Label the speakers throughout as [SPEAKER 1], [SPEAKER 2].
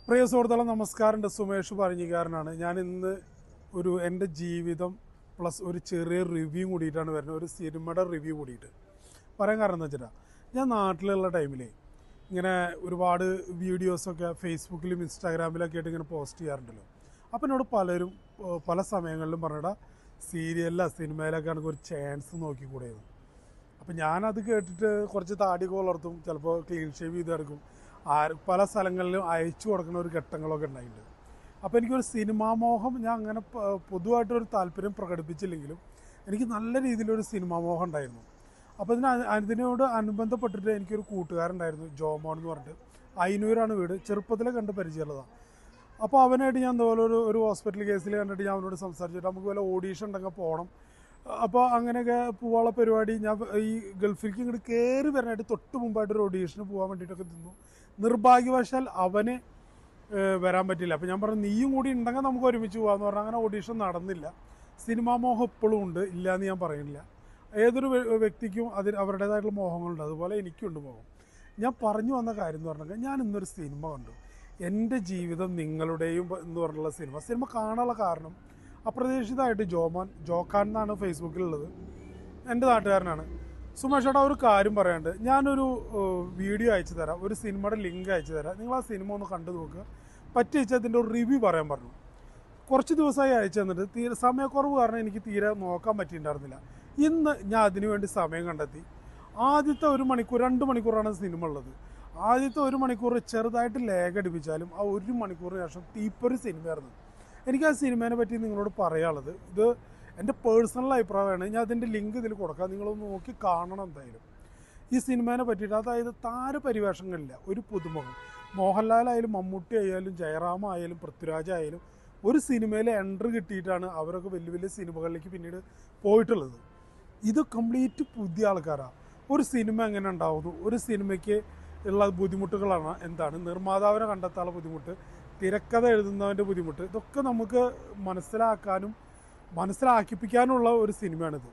[SPEAKER 1] പ്രിയ സുഹൃത്തുക്കളെ നമസ്കാരം സുമേഷ് പറഞ്ഞിക്കാരനാണ് ഞാൻ ഇന്ന് ഒരു എൻ്റെ ജീവിതം പ്ലസ് ഒരു ചെറിയ റിവ്യൂ കൂടിയിട്ടാണ് വരുന്നത് ഒരു സിനിമയുടെ റിവ്യൂ കൂടിയിട്ട് പറയാൻ കാരണം എന്താ വെച്ചിട്ടാ ഞാൻ നാട്ടിലുള്ള ടൈമിലേ ഇങ്ങനെ ഒരുപാട് വീഡിയോസൊക്കെ ഫേസ്ബുക്കിലും ഇൻസ്റ്റാഗ്രാമിലൊക്കെ ആയിട്ട് ഇങ്ങനെ പോസ്റ്റ് ചെയ്യാറുണ്ടല്ലോ അപ്പം എന്നോട് പലരും ഏഹ്, പല സമയങ്ങളിലും പറഞ്ഞിടാ സീരിയലില സിനിമയിലൊക്കെ ആണെങ്കിൽ ഒരു ചാൻസ് നോക്കിക്കൂടെയെന്ന് അപ്പം ഞാനത് കേട്ടിട്ട് കുറച്ച് താടി വളർത്തും ചിലപ്പോൾ ക്ലീൻ ഷേവ് ചെയ്ത് കിടക്കും ആര് പല സ്ഥലങ്ങളിലും അയച്ചു കൊടുക്കുന്ന ഒരു ഘട്ടങ്ങളൊക്കെ ഉണ്ടായിട്ടുണ്ട് അപ്പോൾ എനിക്കൊരു സിനിമാ മോഹം ഞാൻ അങ്ങനെ പ- പൊതുവായിട്ടൊരു താല്പര്യം പ്രകടിപ്പിച്ചില്ലെങ്കിലും എനിക്ക് നല്ല രീതിയിലൊരു സിനിമാ മോഹം ഉണ്ടായിരുന്നു അപ്പോൾ ഇതിന് അ- അതിനോട് അനുബന്ധപ്പെട്ടിട്ട് എനിക്കൊരു കൂട്ടുകാരുണ്ടായിരുന്നു ജോമോൻ എന്ന് പറഞ്ഞിട്ട് അയിനൂരാണ് വീട് ചെറുപ്പത്തിലെ കണ്ട് പരിചയമുള്ളതാണ് അപ്പോൾ അവനായിട്ട് ഞാൻ ഇതുപോലെ ഒരു ഒരു ഹോസ്പിറ്റൽ കേസിൽ കണ്ടിട്ട് ഞാൻ അവനോട് സംസാരിച്ചിട്ട് നമുക്ക് വല്ല ഓഡീഷൻ ഉണ്ടെങ്കിൽ പോകണം അപ്പോൾ അങ്ങനെയൊക്കെ പോവാനുള്ള പരിപാടി ഞാൻ ഈ ഗൾഫിലേക്ക് ഇങ്ങോട്ട് കയറി വരാനായിട്ട് തൊട്ട് മുമ്പായിട്ട് ഒരു ഓഡീഷന് പോകാൻ വേണ്ടിയിട്ടൊക്കെ നിന്നു നിർഭാഗ്യവശാൽ അവന് ഏഹ്, വരാൻ പറ്റില്ല അപ്പോൾ ഞാൻ പറഞ്ഞു നീയും കൂടി ഉണ്ടെങ്കിൽ നമുക്ക് ഒരുമിച്ച് പോകാമെന്ന് പറഞ്ഞാൽ അങ്ങനെ ഓഡീഷൻ നടന്നില്ല സിനിമാ മോഹം ഇപ്പോഴും ഉണ്ട് ഇല്ല എന്ന് ഞാൻ പറയുന്നില്ല ഏതൊരു വ്യ- വ്യക്തിക്കും അതിന് അവരുടേതായിട്ടുള്ള മോഹങ്ങളുണ്ട് അതുപോലെ എനിക്കുണ്ട് മോഹം ഞാൻ പറഞ്ഞു വന്ന കാര്യം എന്ന് പറഞ്ഞാൽ ഞാൻ ഇന്നൊരു സിനിമ കണ്ടു എൻ്റെ ജീവിതം നിങ്ങളുടെയും എന്ന് പറഞ്ഞുള്ള സിനിമ സിനിമ കാണാനുള്ള കാരണം അപ്രതീക്ഷിതമായിട്ട് ജോമോൻ ജോഖാൻ എന്നാണ് ഫേസ്ബുക്കിലുള്ളത് എൻ്റെ നാട്ടുകാരനാണ് സുമേഷ് ചേട്ടാ ഒരു കാര്യം പറയാണ്ട് ഞാനൊരു ഏഹ്, വീഡിയോ അയച്ചു തരാം ഒരു സിനിമയുടെ ലിങ്ക് അയച്ചു തരാം നിങ്ങൾ ആ സിനിമ ഒന്ന് കണ്ടു നോക്കുക പറ്റി വെച്ചാൽ അതിൻ്റെ ഒരു റിവ്യൂ പറയാൻ പറഞ്ഞു കുറച്ച് ദിവസമായി അയച്ചു തന്നിട്ട് തീരെ സമയക്കുറവ് കാരണം എനിക്ക് തീരെ നോക്കാൻ പറ്റിയിട്ടുണ്ടായിരുന്നില്ല ഇന്ന് ഞാൻ അതിനു വേണ്ടി സമയം കണ്ടെത്തി ആദ്യത്തെ ഒരു മണിക്കൂർ രണ്ട് മണിക്കൂറാണ് സിനിമ ഉള്ളത് ആദ്യത്തെ ഒരു മണിക്കൂർ ചെറുതായിട്ട് ലേഖ അടിപ്പിച്ചാലും ആ ഒരു മണിക്കൂറിന് ശേഷം തീപ്പൊരു സിനിമയായിരുന്നു എനിക്ക് ആ സിനിമേനെ പറ്റി നിങ്ങളോട് പറയാനുള്ളത് ഇത് എൻ്റെ പേഴ്സണൽ അഭിപ്രായമാണ് ഞാൻ അതിൻ്റെ ലിങ്ക് ഇതിൽ കൊടുക്കാം നിങ്ങളൊന്ന് നോക്കി കാണണം എന്തായാലും ഈ സിനിമേനെ പറ്റിയിട്ട് അതായത് താരപരിവേഷങ്ങളില്ല ഒരു പുതുമുഖം മോഹൻലാൽ ആയാലും മമ്മൂട്ടി ആയാലും ജയറാം ആയാലും പൃഥ്വിരാജ് ആയാലും ഒരു സിനിമയിൽ എൻട്രി കിട്ടിയിട്ടാണ് അവരൊക്കെ വലിയ വലിയ സിനിമകളിലേക്ക് പിന്നീട് പോയിട്ടുള്ളത് ഇത് കംപ്ലീറ്റ് പുതിയ ആൾക്കാരാണ് ഒരു സിനിമ എങ്ങനെ ഉണ്ടാവുന്നു ഒരു സിനിമയ്ക്ക് ഉള്ള ബുദ്ധിമുട്ടുകളാണ് എന്താണ് നിർമ്മാതാവിനെ കണ്ടെത്താനുള്ള ബുദ്ധിമുട്ട് തിരക്കഥ എഴുതുന്നവൻ്റെ ബുദ്ധിമുട്ട് ഇതൊക്കെ നമുക്ക് മനസ്സിലാക്കാനും മനസ്സിലാക്കിപ്പിക്കാനുള്ള ഒരു സിനിമയാണിത്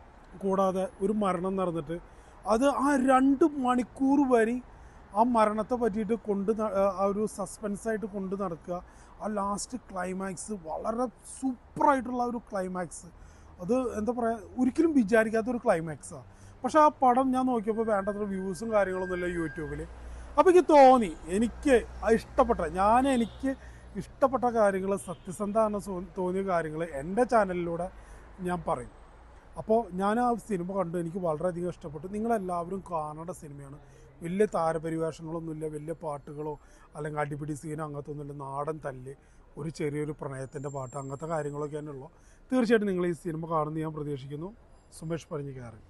[SPEAKER 1] കൂടാതെ ഒരു മരണം നടന്നിട്ട് അത് ആ രണ്ട് മണിക്കൂർ വരെ ആ മരണത്തെ പറ്റിയിട്ട് കൊണ്ട് ന- ആ ഒരു സസ്പെൻസായിട്ട് കൊണ്ട് നടക്കുക ആ ലാസ്റ്റ് ക്ലൈമാക്സ് വളരെ സൂപ്പറായിട്ടുള്ള ഒരു ക്ലൈമാക്സ് അത് എന്താ പറയുക ഒരിക്കലും വിചാരിക്കാത്ത ഒരു ക്ലൈമാക്സാണ് പക്ഷെ ആ പടം ഞാൻ നോക്കിയപ്പോൾ വേണ്ടത്ര വ്യൂസും കാര്യങ്ങളൊന്നുമില്ല യൂട്യൂബിൽ അപ്പോൾ എനിക്ക് തോന്നി എനിക്ക് ആ ഇഷ്ടപ്പെട്ട ഞാൻ എനിക്ക് ഇഷ്ടപ്പെട്ട കാര്യങ്ങൾ സത്യസന്ധമാണ് തോന്നിയ കാര്യങ്ങൾ എൻ്റെ ചാനലിലൂടെ ഞാൻ പറയും അപ്പോൾ ഞാൻ ആ സിനിമ കണ്ടു എനിക്ക് വളരെയധികം ഇഷ്ടപ്പെട്ടു നിങ്ങളെല്ലാവരും കാണേണ്ട സിനിമയാണ് വലിയ താരപരിവേഷങ്ങളൊന്നുമില്ല വലിയ പാട്ടുകളോ അല്ലെങ്കിൽ അടിപിടി സീനോ അങ്ങനത്തെ ഒന്നുമില്ല നാടൻ തല്ല് ഒരു ചെറിയൊരു പ്രണയത്തിൻ്റെ പാട്ട് അങ്ങനത്തെ കാര്യങ്ങളൊക്കെയാണ് ഉള്ളൂ തീർച്ചയായിട്ടും നിങ്ങൾ ഈ സിനിമ കാണുമെന്ന് ഞാൻ പ്രതീക്ഷിക്കുന്നു സുമേഷ് പറഞ്ഞിക്കാരൻ